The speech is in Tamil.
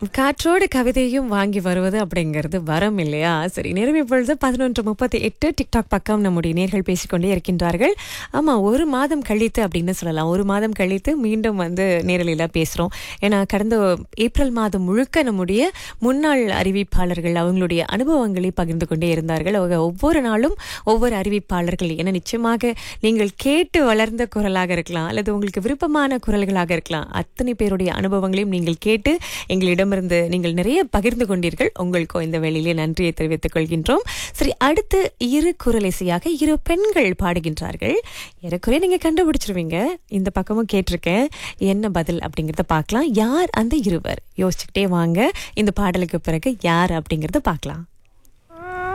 காற்றோடு கவிதையும் வாங்கி வருவது அப்படிங்கிறது வரம் இல்லையா சரி நேரம் இப்பொழுது பதினொன்று முப்பத்தி எட்டு டிக்டாக் பக்கம் நம்முடைய நேர்கள் பேசிக்கொண்டே இருக்கின்றார்கள் ஆமா ஒரு மாதம் கழித்து அப்படின்னு சொல்லலாம் ஒரு மாதம் கழித்து மீண்டும் வந்து நேரலையில் பேசுறோம் ஏன்னா கடந்த ஏப்ரல் மாதம் முழுக்க நம்முடைய முன்னாள் அறிவிப்பாளர்கள் அவங்களுடைய அனுபவங்களை பகிர்ந்து கொண்டே இருந்தார்கள் அவங்க ஒவ்வொரு நாளும் ஒவ்வொரு அறிவிப்பாளர்கள் என நிச்சயமாக நீங்கள் கேட்டு வளர்ந்த குரலாக இருக்கலாம் அல்லது உங்களுக்கு விருப்பமான குரல்களாக இருக்கலாம் அத்தனை பேருடைய அனுபவங்களையும் நீங்கள் கேட்டு எங்களிடமிருந்து நீங்கள் நிறைய பகிர்ந்து கொண்டீர்கள் உங்களுக்கும் இந்த வேளையிலே நன்றியை தெரிவித்துக் கொள்கின்றோம் சரி அடுத்து இரு குரல் இசையாக இரு பெண்கள் பாடுகின்றார்கள் ஏறக்குறைய நீங்க கண்டுபிடிச்சிருவீங்க இந்த பக்கமும் கேட்டிருக்கேன் என்ன பதில் அப்படிங்கறத பார்க்கலாம் யார் அந்த இருவர் யோசிச்சுக்கிட்டே வாங்க இந்த பாடலுக்கு பிறகு யார் அப்படிங்கறத பார்க்கலாம்